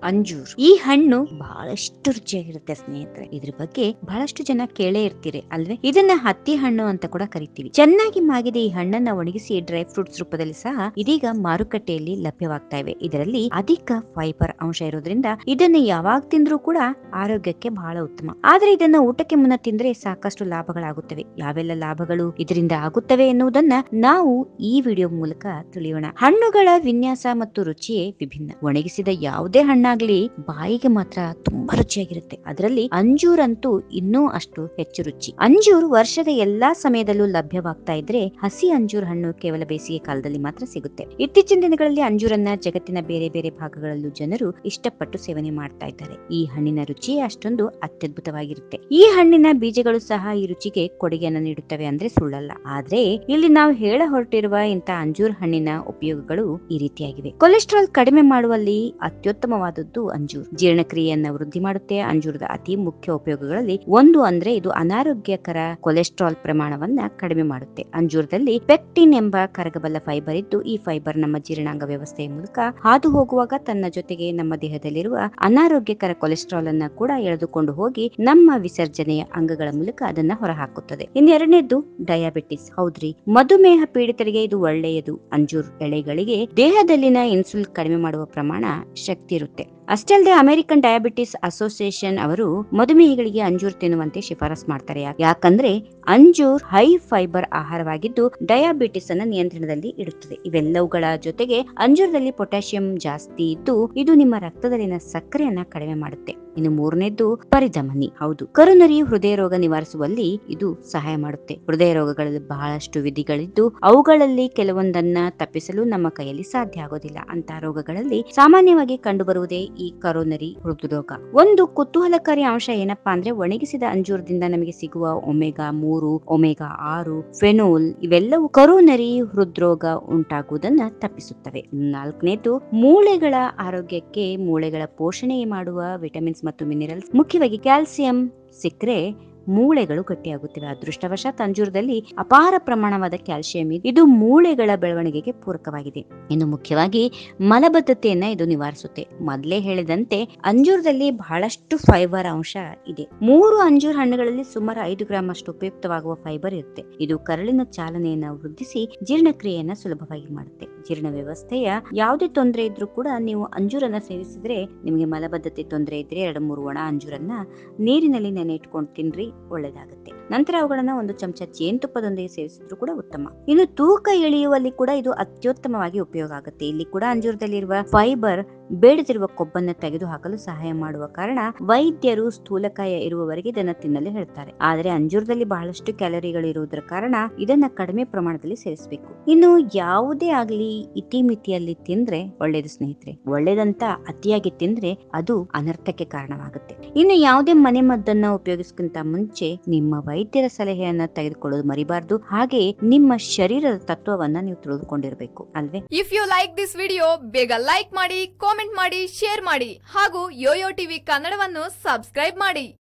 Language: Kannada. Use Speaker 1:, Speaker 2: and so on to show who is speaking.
Speaker 1: ಅಂಜೂರ್ ಈ ಹಣ್ಣು ಬಹಳಷ್ಟು ರುಚಿಯಾಗಿರುತ್ತೆ ಸ್ನೇಹಿತರೆ ಇದ್ರ ಬಗ್ಗೆ ಬಹಳಷ್ಟು ಜನ ಕೇಳೇ ಇರ್ತೀರಿ ಅಲ್ವೇ ಇದನ್ನ ಹತ್ತಿ ಹಣ್ಣು ಅಂತ ಕೂಡ ಕರಿತೀವಿ ಚೆನ್ನಾಗಿ ಮಾಗಿದ ಈ ಹಣ್ಣನ್ನ ಒಣಗಿಸಿ ಡ್ರೈ ಫ್ರೂಟ್ಸ್ ರೂಪದಲ್ಲಿ ಸಹ ಇದೀಗ ಮಾರುಕಟ್ಟೆಯಲ್ಲಿ ಲಭ್ಯವಾಗ್ತಾ ಇವೆ ಇದರಲ್ಲಿ ಅಧಿಕ ಫೈಬರ್ ಅಂಶ ಇರೋದ್ರಿಂದ ಇದನ್ನ ಯಾವಾಗ ತಿಂದ್ರೂ ಕೂಡ ಆರೋಗ್ಯಕ್ಕೆ ಬಹಳ ಉತ್ತಮ ಆದ್ರೆ ಇದನ್ನ ಊಟಕ್ಕೆ ಮುನ್ನ ತಿಂದ್ರೆ ಸಾಕಷ್ಟು ಲಾಭಗಳಾಗುತ್ತವೆ ಯಾವೆಲ್ಲ ಲಾಭಗಳು ಇದರಿಂದ ಆಗುತ್ತವೆ ಎನ್ನುವುದನ್ನ ನಾವು ಈ ವಿಡಿಯೋ ಮೂಲಕ ತಿಳಿಯೋಣ ಹಣ್ಣುಗಳ ವಿನ್ಯಾಸ ಮತ್ತು ರುಚಿಯೇ ವಿಭಿನ್ನ ಒಣಗಿಸಿದ ಯಾವುದೇ ಹಣ್ಣಾಗ್ಲಿ ಬಾಯಿಗೆ ಮಾತ್ರ ತುಂಬಾ ರುಚಿಯಾಗಿರುತ್ತೆ ಅದರಲ್ಲಿ ಅಂಜೂರ್ ಅಂತೂ ಇನ್ನೂ ಅಷ್ಟು ಹೆಚ್ಚು ರುಚಿ ಅಂಜೂರ್ ವರ್ಷದ ಎಲ್ಲಾ ಸಮಯದಲ್ಲೂ ಲಭ್ಯವಾಗ್ತಾ ಇದ್ರೆ ಹಸಿ ಅಂಜೂರ್ ಹಣ್ಣು ಕೇವಲ ಬೇಸಿಗೆ ಕಾಲದಲ್ಲಿ ಮಾತ್ರ ಸಿಗುತ್ತೆ ಇತ್ತೀಚಿನ ದಿನಗಳಲ್ಲಿ ಅಂಜೂರನ್ನ ಜಗತ್ತಿನ ಬೇರೆ ಬೇರೆ ಭಾಗಗಳಲ್ಲೂ ಜನರು ಇಷ್ಟಪಟ್ಟು ಸೇವನೆ ಮಾಡ್ತಾ ಇದ್ದಾರೆ ಈ ಹಣ್ಣಿನ ರುಚಿಯೇ ಅಷ್ಟೊಂದು ಅತ್ಯದ್ಭುತವಾಗಿರುತ್ತೆ ಈ ಹಣ್ಣಿನ ಬೀಜಗಳು ಸಹ ಈ ರುಚಿಗೆ ಕೊಡುಗೆಯನ್ನು ನೀಡುತ್ತವೆ ಅಂದ್ರೆ ಸುಳ್ಳಲ್ಲ ಆದ್ರೆ ಇಲ್ಲಿ ನಾವು ಹೇಳ ಹೊರಟಿರುವ ಇಂಥ ಅಂಜೂರ್ ಹಣ್ಣಿನ ಉಪಯೋಗಗಳು ಈ ರೀತಿಯಾಗಿವೆ ಕೊಲೆಸ್ಟ್ರಾಲ್ ಕಡಿಮೆ ಮಾಡುವಲ್ಲಿ ಅತ್ಯುತ್ತಮವಾದದ್ದು ಅಂಜೂರ್ ಜೀರ್ಣಕ್ರಿಯೆಯನ್ನ ವೃದ್ಧಿ ಮಾಡುತ್ತೆ ಅಂಜೂರದ ಅತಿ ಮುಖ್ಯ ಉಪಯೋಗಗಳಲ್ಲಿ ಒಂದು ಅಂದ್ರೆ ಇದು ಅನಾರೋಗ್ಯಕರ ಕೊಲೆಸ್ಟ್ರಾಲ್ ಪ್ರಮಾಣವನ್ನ ಕಡಿಮೆ ಮಾಡುತ್ತೆ ಅಂಜೂರದಲ್ಲಿ ಪೆಕ್ಟಿನ್ ಎಂಬ ಕರಗಬಲ್ಲ ಫೈಬರ್ ಇದ್ದು ಈ ಫೈಬರ್ ನಮ್ಮ ಜೀರ್ಣಾಂಗ ವ್ಯವಸ್ಥೆಯ ಮೂಲಕ ಹಾದು ಹೋಗುವಾಗ ತನ್ನ ಜೊತೆಗೆ ನಮ್ಮ ದೇಹದಲ್ಲಿರುವ ಅನಾರೋಗ್ಯಕರ ಕೊಲೆಸ್ಟ್ರಾಲ್ ಅನ್ನ ಕೂಡ ಎಳೆದುಕೊಂಡು ಹೋಗಿ ನಮ್ಮ ವಿಸರ್ಜನೆಯ ಅಂಗಗಳ ಮೂಲಕ ಅದನ್ನ ಹೊರಹಾಕುತ್ತದೆ ಇನ್ನೆರಡನೇದ್ದು ಡಯಾಬಿಟಿಸ್ ಹೌದ್ರಿ ಮಧುಮೇಹ ಪೀಡಿತರಿಗೆ ಇದು ಒಳ್ಳೆಯದು ಅಂಜೂರ್ ಎಳೆಗಳಿಗೆ ದೇಹದಲ್ಲಿನ ಇನ್ಸುಲಿನ್ ಕಡಿಮೆ ಮಾಡುವ ಪ್ರಮಾಣ ಶಕ್ತಿ ಇರುತ್ತೆ ಅಷ್ಟೇ ಅಲ್ಲದೆ ಅಮೆರಿಕನ್ ಡಯಾಬಿಟಿಸ್ ಅಸೋಸಿಯೇಷನ್ ಅವರು ಮಧುಮೇಹಿಗಳಿಗೆ ಅಂಜೂರ್ ತಿನ್ನುವಂತೆ ಶಿಫಾರಸ್ ಮಾಡ್ತಾರೆ ಯಾಕ್- ಯಾಕಂದ್ರೆ ಅಂಜೂರ್ ಹೈ ಫೈಬರ್ ಆಹಾರವಾಗಿದ್ದು ಡಯಾಬಿಟಿಸ್ ಅನ್ನ ನಿಯಂತ್ರಣದಲ್ಲಿ ಇಡುತ್ತದೆ ಇವೆಲ್ಲವುಗಳ ಜೊತೆಗೆ ಅಂಜೂರದಲ್ಲಿ ಪೊಟ್ಯಾಷಿಯಂ ಜಾಸ್ತಿ ಇದ್ದು ಇದು ನಿಮ್ಮ ರಕ್ತದಲ್ಲಿನ ಸಕ್ಕರೆಯನ್ನ ಕಡಿಮೆ ಮಾಡುತ್ತೆ ಇನ್ನು ಮೂರನೇದ್ದು ಪರಿಧಮನಿ ಹೌದು ಕರುನರಿ ಹೃದಯ ರೋಗ ನಿವಾರಿಸುವಲ್ಲಿ ಇದು ಸಹಾಯ ಮಾಡುತ್ತೆ ಹೃದಯ ರೋಗಗಳಲ್ಲಿ ಬಹಳಷ್ಟು ವಿಧಿಗಳಿದ್ದು ಅವುಗಳಲ್ಲಿ ಕೆಲವೊಂದನ್ನ ತಪ್ಪಿಸಲು ನಮ್ಮ ಕೈಯಲ್ಲಿ ಸಾಧ್ಯ ಆಗೋದಿಲ್ಲ ಅಂತ ರೋಗಗಳಲ್ಲಿ ಸಾಮಾನ್ಯವಾಗಿ ಕಂಡುಬರುವುದೇ ಈ ಕರೋನರಿ ಹೃದ್ರೋಗ ಒಂದು ಕುತೂಹಲಕಾರಿ ಅಂಶ ಏನಪ್ಪಾ ಅಂದ್ರೆ ಒಣಗಿಸಿದ ಅಂಜೂರದಿಂದ ನಮಗೆ ಸಿಗುವ ಒಮೆಗಾ ಮೂರು ಒಮೆಗಾ ಆರು ಫೆನೋಲ್ ಇವೆಲ್ಲವೂ ಕರೋನರಿ ಹೃದ್ರೋಗ ಉಂಟಾಗುವುದನ್ನ ತಪ್ಪಿಸುತ್ತವೆ ನಾಲ್ಕನೇದು ಮೂಳೆಗಳ ಆರೋಗ್ಯಕ್ಕೆ ಮೂಳೆಗಳ ಪೋಷಣೆ ಮಾಡುವ ವಿಟಮಿನ್ಸ್ ಮತ್ತು ಮಿನರಲ್ಸ್ ಮುಖ್ಯವಾಗಿ ಕ್ಯಾಲ್ಸಿಯಂ ಸಿಕ್ಕರೆ ಮೂಳೆಗಳು ಗಟ್ಟಿಯಾಗುತ್ತವೆ ಅದೃಷ್ಟವಶಾತ್ ಅಂಜೂರದಲ್ಲಿ ಅಪಾರ ಪ್ರಮಾಣವಾದ ಕ್ಯಾಲ್ಸಿಯಂ ಇದೆ ಇದು ಮೂಳೆಗಳ ಬೆಳವಣಿಗೆಗೆ ಪೂರಕವಾಗಿದೆ ಇನ್ನು ಮುಖ್ಯವಾಗಿ ಮಲಬದ್ಧತೆಯನ್ನ ಇದು ನಿವಾರಿಸುತ್ತೆ ಮೊದಲೇ ಹೇಳಿದಂತೆ ಅಂಜೂರದಲ್ಲಿ ಬಹಳಷ್ಟು ಫೈಬರ್ ಅಂಶ ಇದೆ ಮೂರು ಅಂಜೂರ್ ಹಣ್ಣುಗಳಲ್ಲಿ ಸುಮಾರು ಐದು ಗ್ರಾಂ ಅಷ್ಟು ಉಪಯುಕ್ತವಾಗುವ ಫೈಬರ್ ಇರುತ್ತೆ ಇದು ಕರಳಿನ ಚಾಲನೆಯನ್ನ ವೃದ್ಧಿಸಿ ಜೀರ್ಣಕ್ರಿಯೆಯನ್ನ ಸುಲಭವಾಗಿ ಮಾಡುತ್ತೆ ಜೀರ್ಣ ವ್ಯವಸ್ಥೆಯ ಯಾವುದೇ ತೊಂದರೆ ಇದ್ರೂ ಕೂಡ ನೀವು ಅಂಜೂರನ್ನ ಸೇವಿಸಿದ್ರೆ ನಿಮಗೆ ಮಲಬದ್ಧತೆ ತೊಂದರೆ ಇದ್ರೆ ಎರಡು ಮೂರು ಒಣ ಅಂಜೂರನ್ನ ನೀರಿನಲ್ಲಿ ನೆನೆ ಇಟ್ಕೊಂಡು ತಿನ್ರಿ ಒಳ್ಳೇದಾಗುತ್ತೆ ನಂತರ ಅವುಗಳನ್ನ ಒಂದು ಚಮಚ ಜೇನುತುಪ್ಪದೊಂದಿಗೆ ಸೇವಿಸಿದ್ರು ಕೂಡ ಉತ್ತಮ ಇನ್ನು ತೂಕ ಇಳಿಯುವಲ್ಲಿ ಕೂಡ ಇದು ಅತ್ಯುತ್ತಮವಾಗಿ ಉಪಯೋಗ ಆಗುತ್ತೆ ಇಲ್ಲಿ ಕೂಡ ಅಂಜೂರದಲ್ಲಿರುವ ಫೈಬರ್ ಬೇಡದಿರುವ ಕೊಬ್ಬನ್ನ ತೆಗೆದುಹಾಕಲು ಸಹಾಯ ಮಾಡುವ ಕಾರಣ ವೈದ್ಯರು ಸ್ಥೂಲಕಾಯ ಇರುವವರೆಗೆ ಇದನ್ನ ತಿನ್ನಲು ಹೇಳ್ತಾರೆ ಆದರೆ ಅಂಜೂರದಲ್ಲಿ ಬಹಳಷ್ಟು ಕ್ಯಾಲರಿಗಳು ಇರುವುದರ ಕಾರಣ ಇದನ್ನ ಕಡಿಮೆ ಪ್ರಮಾಣದಲ್ಲಿ ಸೇವಿಸಬೇಕು ಇನ್ನು ಯಾವುದೇ ಆಗ್ಲಿ ಇತಿಮಿತಿಯಲ್ಲಿ ತಿಂದ್ರೆ ಒಳ್ಳೇದು ಸ್ನೇಹಿತರೆ ಒಳ್ಳೇದಂತ ಅತಿಯಾಗಿ ತಿಂದ್ರೆ ಅದು ಅನರ್ಥಕ್ಕೆ ಕಾರಣವಾಗುತ್ತೆ ಇನ್ನು ಯಾವುದೇ ಮನೆ ಮದ್ದನ್ನ ಉಪಯೋಗಿಸಕ್ಕಿಂತ ಮುಂಚೆ ನಿಮ್ಮ ವೈದ್ಯರ ಸಲಹೆಯನ್ನ ತೆಗೆದುಕೊಳ್ಳೋದು ಮರಿಬಾರ್ದು ಹಾಗೆ ನಿಮ್ಮ ಶರೀರದ ತತ್ವವನ್ನ ನೀವು ತಿಳಿದುಕೊಂಡಿರಬೇಕು ಅಲ್ವೇ
Speaker 2: if you like this video ಬೇಗ ಲೈಕ್ ಮಾಡಿ ಕಾಮೆಂಟ್ ಮಾಡಿ ಶೇರ್ ಮಾಡಿ ಹಾಗೂ ಯೋಯೋ ಟಿವಿ ಕನ್ನಡವನ್ನು ಸಬ್ಸ್ಕ್ರೈಬ್ ಮಾಡಿ